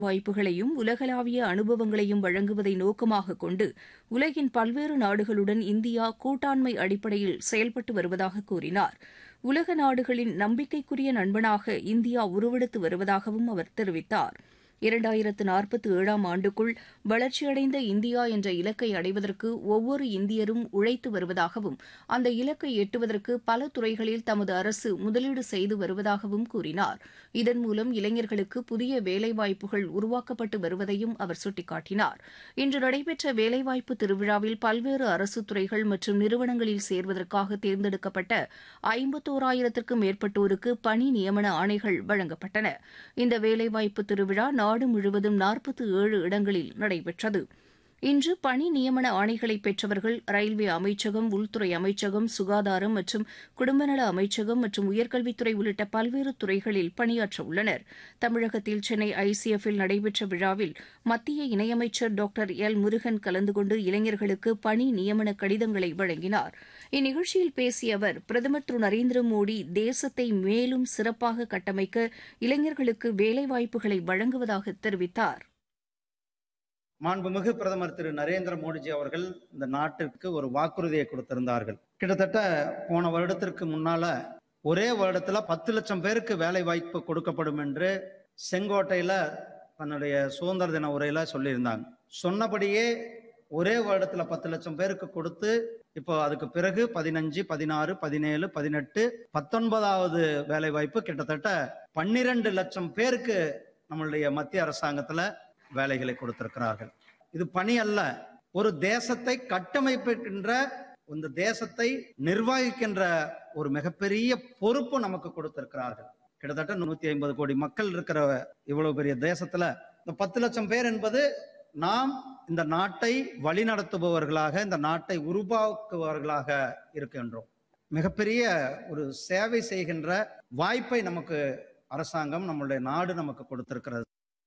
வாய்ப்புகளையும் உலகளாவிய அனுபவங்களையும் வழங்குவதை நோக்கமாக கொண்டு உலகின் பல்வேறு நாடுகளுடன் இந்தியா கூட்டாண்மை அடிப்படையில் செயல்பட்டு வருவதாக கூறினார் உலக நாடுகளின் நம்பிக்கைக்குரிய நண்பனாக இந்தியா உருவெடுத்து வருவதாகவும் அவர் தெரிவித்தார் இரண்டாயிரத்து நாற்பத்தி ஏழாம் ஆண்டுக்குள் வளர்ச்சியடைந்த இந்தியா என்ற இலக்கை அடைவதற்கு ஒவ்வொரு இந்தியரும் உழைத்து வருவதாகவும் அந்த இலக்கை எட்டுவதற்கு பல துறைகளில் தமது அரசு முதலீடு செய்து வருவதாகவும் கூறினார் இதன் மூலம் இளைஞர்களுக்கு புதிய வேலைவாய்ப்புகள் உருவாக்கப்பட்டு வருவதையும் அவர் சுட்டிக்காட்டினார் இன்று நடைபெற்ற வேலைவாய்ப்பு திருவிழாவில் பல்வேறு அரசு துறைகள் மற்றும் நிறுவனங்களில் சேர்வதற்காக தேர்ந்தெடுக்கப்பட்ட ஐம்பத்தோராயிரத்திற்கும் மேற்பட்டோருக்கு பணி நியமன ஆணைகள் வழங்கப்பட்டன இந்த வேலைவாய்ப்பு திருவிழா நாடு முழுவதும் நாற்பத்தி ஏழு இடங்களில் நடைபெற்றது இன்று பணி நியமன ஆணைகளை பெற்றவர்கள் ரயில்வே அமைச்சகம் உள்துறை அமைச்சகம் சுகாதாரம் மற்றும் குடும்பநல அமைச்சகம் மற்றும் உயர்கல்வித்துறை உள்ளிட்ட பல்வேறு துறைகளில் பணியாற்ற உள்ளனர் தமிழகத்தில் சென்னை ஐசிஎஃப்பில் நடைபெற்ற விழாவில் மத்திய இணையமைச்சர் டாக்டர் எல் முருகன் கலந்து கொண்டு இளைஞர்களுக்கு பணி நியமன கடிதங்களை வழங்கினார் இந்நிகழ்ச்சியில் பேசிய அவர் பிரதமர் திரு நரேந்திர மோடி தேசத்தை மேலும் சிறப்பாக கட்டமைக்க இளைஞர்களுக்கு வேலைவாய்ப்புகளை வழங்குவதாக தெரிவித்தார் மாண்புமிகு பிரதமர் திரு நரேந்திர மோடிஜி அவர்கள் இந்த நாட்டிற்கு ஒரு வாக்குறுதியை கொடுத்திருந்தார்கள் கிட்டத்தட்ட போன வருடத்திற்கு முன்னால ஒரே வருடத்துல பத்து லட்சம் பேருக்கு வேலை வாய்ப்பு கொடுக்கப்படும் என்று செங்கோட்டையில தன்னுடைய சுதந்திர தின உரையில சொல்லியிருந்தாங்க சொன்னபடியே ஒரே வருடத்துல பத்து லட்சம் பேருக்கு கொடுத்து இப்போ அதுக்கு பிறகு பதினஞ்சு பதினாறு பதினேழு பதினெட்டு பத்தொன்பதாவது வேலை வாய்ப்பு கிட்டத்தட்ட பன்னிரண்டு லட்சம் பேருக்கு நம்மளுடைய மத்திய அரசாங்கத்துல வேலைகளை கொடுத்திருக்கிறார்கள் இது பணி அல்ல ஒரு தேசத்தை கட்டமைப்பிக்கின்ற இந்த தேசத்தை நிர்வகிக்கின்ற ஒரு மிகப்பெரிய பொறுப்பு நமக்கு கொடுத்திருக்கிறார்கள் கிட்டத்தட்ட நூத்தி ஐம்பது கோடி மக்கள் இருக்கிற இவ்வளவு பெரிய தேசத்துல இந்த பத்து லட்சம் பேர் என்பது நாம் இந்த நாட்டை வழிநடத்துபவர்களாக இந்த நாட்டை உருவாக்குபவர்களாக இருக்கின்றோம் மிகப்பெரிய ஒரு சேவை செய்கின்ற வாய்ப்பை நமக்கு அரசாங்கம் நம்மளுடைய நாடு நமக்கு கொடுத்திருக்கிறது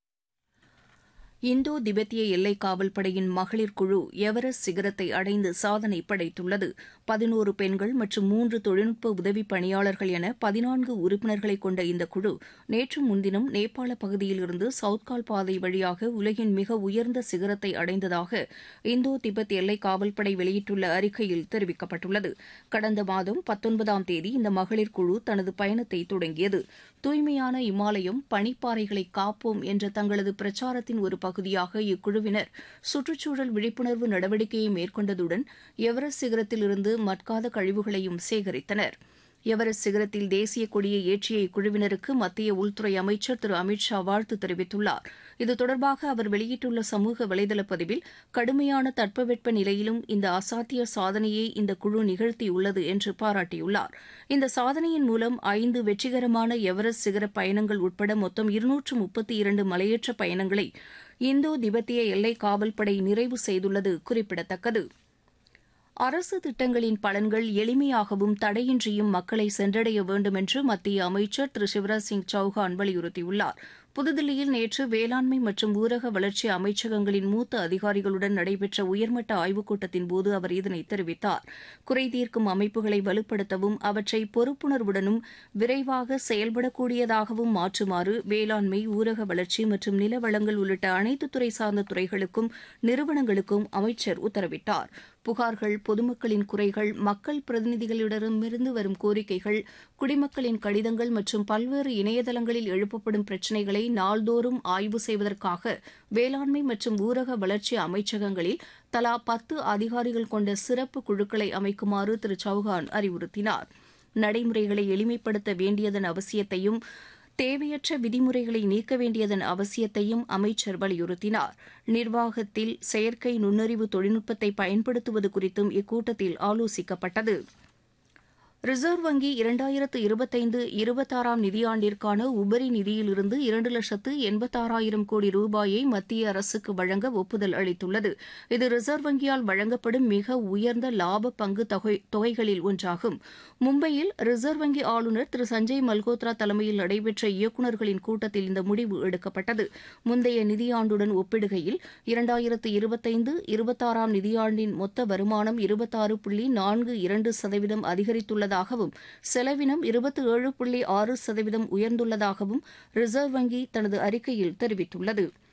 இந்தோ திபெத்திய எல்லை காவல்படையின் மகளிர் குழு எவரெஸ்ட் சிகரத்தை அடைந்து சாதனை படைத்துள்ளது பதினோரு பெண்கள் மற்றும் மூன்று தொழில்நுட்ப உதவி பணியாளர்கள் என பதினான்கு உறுப்பினர்களை கொண்ட இந்த குழு நேற்று முன்தினம் நேபாள பகுதியில் இருந்து சவுத்கால் பாதை வழியாக உலகின் மிக உயர்ந்த சிகரத்தை அடைந்ததாக இந்தோ திபெத் எல்லை காவல்படை வெளியிட்டுள்ள அறிக்கையில் தெரிவிக்கப்பட்டுள்ளது கடந்த மாதம் பத்தொன்பதாம் தேதி இந்த மகளிர் குழு தனது பயணத்தை தொடங்கியது தூய்மையான இமாலயம் பனிப்பாறைகளை காப்போம் என்ற தங்களது பிரச்சாரத்தின் ஒரு பகுதியாக இக்குழுவினர் சுற்றுச்சூழல் விழிப்புணர்வு நடவடிக்கையை மேற்கொண்டதுடன் எவரெஸ்ட் சிகரத்திலிருந்து மட்காத கழிவுகளையும் சேகரித்தனர் எவரெஸ்ட் சிகரத்தில் தேசிய கொடியை ஏற்றிய இக்குழுவினருக்கு மத்திய உள்துறை அமைச்சர் திரு அமித் ஷா வாழ்த்து தெரிவித்துள்ளார் இது தொடர்பாக அவர் வெளியிட்டுள்ள சமூக வலைதள பதிவில் கடுமையான தட்பவெட்ப நிலையிலும் இந்த அசாத்திய சாதனையை இந்த குழு நிகழ்த்தியுள்ளது என்று பாராட்டியுள்ளார் இந்த சாதனையின் மூலம் ஐந்து வெற்றிகரமான எவரெஸ்ட் சிகர பயணங்கள் உட்பட மொத்தம் இருநூற்று முப்பத்தி இரண்டு மலையேற்ற பயணங்களை இந்தோ திபெத்திய எல்லை காவல்படை நிறைவு செய்துள்ளது குறிப்பிடத்தக்கது அரசு திட்டங்களின் பலன்கள் எளிமையாகவும் தடையின்றியும் மக்களை சென்றடைய வேண்டும் என்று மத்திய அமைச்சர் திரு சிவராஜ் சிங் சௌஹான் வலியுறுத்தியுள்ளார் புதுதில்லியில் நேற்று வேளாண்மை மற்றும் ஊரக வளர்ச்சி அமைச்சகங்களின் மூத்த அதிகாரிகளுடன் நடைபெற்ற உயர்மட்ட ஆய்வுக் கூட்டத்தின் போது அவர் இதனை தெரிவித்தார் குறை தீர்க்கும் அமைப்புகளை வலுப்படுத்தவும் அவற்றை பொறுப்புணர்வுடனும் விரைவாக செயல்படக்கூடியதாகவும் மாற்றுமாறு வேளாண்மை ஊரக வளர்ச்சி மற்றும் நில வளங்கள் உள்ளிட்ட அனைத்து துறை சார்ந்த துறைகளுக்கும் நிறுவனங்களுக்கும் அமைச்சர் உத்தரவிட்டார் புகார்கள் பொதுமக்களின் குறைகள் மக்கள் பிரதிநிதிகளிடமிருந்து வரும் கோரிக்கைகள் குடிமக்களின் கடிதங்கள் மற்றும் பல்வேறு இணையதளங்களில் எழுப்பப்படும் பிரச்சினைகளை நாள்தோறும் ஆய்வு செய்வதற்காக வேளாண்மை மற்றும் ஊரக வளர்ச்சி அமைச்சகங்களில் தலா பத்து அதிகாரிகள் கொண்ட சிறப்பு குழுக்களை அமைக்குமாறு திரு சௌஹான் அறிவுறுத்தினார் நடைமுறைகளை எளிமைப்படுத்த வேண்டியதன் அவசியத்தையும் தேவையற்ற விதிமுறைகளை நீக்க வேண்டியதன் அவசியத்தையும் அமைச்சர் வலியுறுத்தினார் நிர்வாகத்தில் செயற்கை நுண்ணறிவு தொழில்நுட்பத்தை பயன்படுத்துவது குறித்தும் இக்கூட்டத்தில் ஆலோசிக்கப்பட்டது ரிசர்வ் வங்கி இரண்டாயிரத்து இருபத்தைந்து இருபத்தாறாம் நிதியாண்டிற்கான உபரி நிதியிலிருந்து இரண்டு லட்சத்து எண்பத்தாறாயிரம் கோடி ரூபாயை மத்திய அரசுக்கு வழங்க ஒப்புதல் அளித்துள்ளது இது ரிசர்வ் வங்கியால் வழங்கப்படும் மிக உயர்ந்த லாப பங்கு தொகை தொகைகளில் ஒன்றாகும் மும்பையில் ரிசர்வ் வங்கி ஆளுநர் திரு சஞ்சய் மல்கோத்ரா தலைமையில் நடைபெற்ற இயக்குநர்களின் கூட்டத்தில் இந்த முடிவு எடுக்கப்பட்டது முந்தைய நிதியாண்டுடன் ஒப்பிடுகையில் இரண்டாயிரத்து இருபத்தைந்து இருபத்தாறாம் நிதியாண்டின் மொத்த வருமானம் இருபத்தாறு புள்ளி நான்கு இரண்டு சதவீதம் அதிகரித்துள்ளதாக குறைந்துள்ளதாகவும் செலவினம் இருபத்தி ஏழு புள்ளி ஆறு சதவீதம் உயர்ந்துள்ளதாகவும் ரிசர்வ் வங்கி தனது அறிக்கையில் தெரிவித்துள்ளது